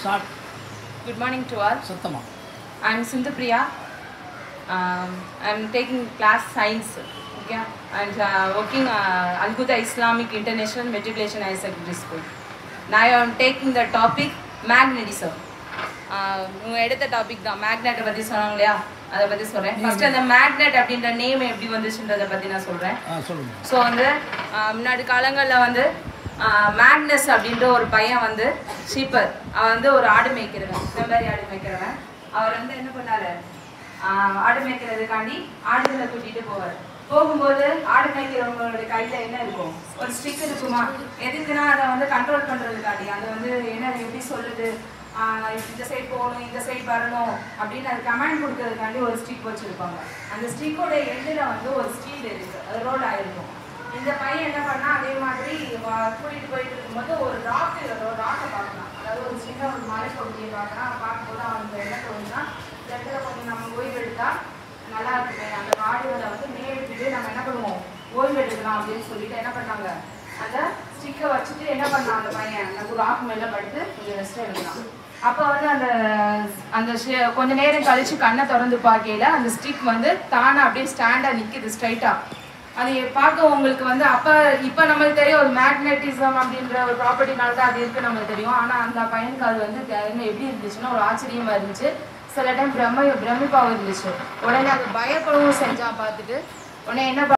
Start Good morning to all. சத்தமாக I'm Sindhu Priya. Um, I'm taking class science. Okay, and uh, working uh, Al Huda Islamic International Matriculation Higher Secondary School. Now I am taking the topic magnetism. உங்க எடுத்த topic தான் மேக்னெட்டை பற்றி சொன்னாங்க இல்லையா அதை பற்றி சொல்கிறேன் ஃபர்ஸ்ட் அந்த மேக்னெட் அப்படின்ற நேம் எப்படி வந்துச்சுன்றதை பற்றி நான் சொல்கிறேன் ஆ சொல்லுங்கள் ஸோ வந்து ஆஹ் முன்னாடி காலங்களில் வந்து மேக்னஸ் அப்படின்ற ஒரு பையன் வந்து ஷீப்பர் அவன் வந்து ஒரு ஆடு மேய்க்கிறவன் செம்பரி ஆடு மேய்க்கிறவன் அவர் வந்து என்ன பண்ணாரு ஆஹ் ஆடு மேய்க்கிறதுக்காண்டி ஆடுகளை கூட்டிட்டு போவார் போகும்போது ஆடு மேய்க்கிறவங்களோட கையில என்ன இருக்கும் ஒரு ஸ்டிக் இருக்குமா எதுக்குன்னா அதை வந்து கண்ட்ரோல் பண்றதுக்காண்டி அது வந்து என்ன எப்படி சொல்லுது ஆஹ் இந்த சைடு போகணும் இந்த சைடு வரணும் அப்படின்னு அது கமாண்ட் கொடுக்கறதுக்காண்டி ஒரு ஸ்டிக் வச்சிருப்பாங்க அந்த ஸ்டிக்கோட எண்டில் வந்து ஒரு ஸ்டீல் இருக்கு அது ரோல் ஆயிருக்கும் இந்த பையன் என்ன பண்ணா அதே மாதிரி வா- கூட்டிட்டு போயிட்டு இருக்கும்போது ஒரு ராக்கு ஒரு ராக்கை பார்க்கலாம் அதாவது ஒரு சின்ன ஒரு மலை பகுதியை பார்க்கலாம் பார்க்கும்போது அவனுக்கு என்ன தோணுன்னா இந்த இடத்துல கொஞ்சம் நம்ம ஓய்வு எடுத்தா நல்லா இருக்குமே அந்த காடுகளை வந்து மேய்விட்டு நம்ம என்ன பண்ணுவோம் ஓய்வு எடுக்கலாம் அப்படின்னு சொல்லிட்டு என்ன பண்ணாங்க அந்த ஸ்டிக்கை வச்சுட்டு என்ன பண்ணான் அந்த பையன் அந்த ராக் மேல படுத்து கொஞ்சம் ரெஸ்ட் எடுக்கலாம் அப்போ வந்து அந்த அந்த ஷே- கொஞ்ச நேரம் கழிச்சு கண்ணை திறந்து பார்க்கையில அந்த ஸ்டிக் வந்து தானே அப்படியே ஸ்டாண்டா நிக்குது ஸ்ட்ரைட்டா அது பார்க்க உங்களுக்கு வந்து அப்ப இப்ப நம்மளுக்கு தெரியும் ஒரு மேக்னெட்டிசம் அப்படின்ற ஒரு ப்ராப்பர்ட்டினால தான் அது இருக்கு நம்மளுக்கு தெரியும் ஆனா அந்த பையனுக்கு அது வந்து என்ன எப்படி இருந்துச்சுன்னா ஒரு ஆச்சரியமா இருந்துச்சு சில டைம் பிரம்ம பிரமிப்பாவும் இருந்துச்சு உடனே அது பயப்படவும் செஞ்சான் பார்த்துட்டு உடனே என்ன